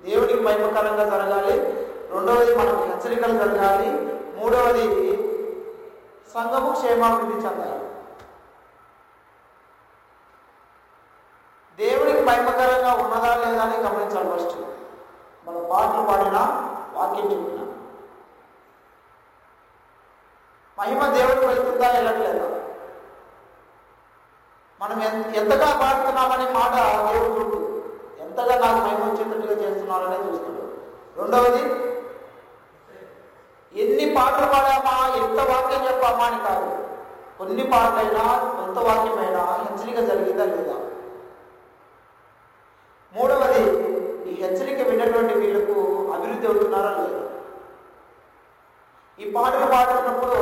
దేవుడికి మహిమకరంగా జరగాలి రెండవది మనకు హెచ్చరికలు జరగాలి మూడవది సంఘము క్షేమాభివృద్ధి చెందాలి దేవుడికి మహిమకరంగా ఉన్నదా లేదా అని గమనించాలి ఫస్ట్ మన పాటలు పాడినా వాక్యం చెప్పినా మహిమ దేవుడికి వెళ్తుందా వెళ్ళట్లేదా మనం ఎంత ఎంతగా పాడుతున్నామనే మాట దేవుడు చూడు ఎంతగా నాకు మహిమ వచ్చేటట్టుగా చేస్తున్నారనే చూస్తున్నాడు రెండవది ఎన్ని పాటలు పాడామా ఎంత వాక్యం చెప్పామా అని కాదు కొన్ని పాటలైనా కొంత వాక్యమైనా హెచ్చరిక జరిగిందా లేదా మూడవది ఈ హెచ్చరిక విన్నటువంటి వీళ్ళకు అభివృద్ధి అవుతున్నారా లేదా ఈ పాటలు పాడుతున్నప్పుడు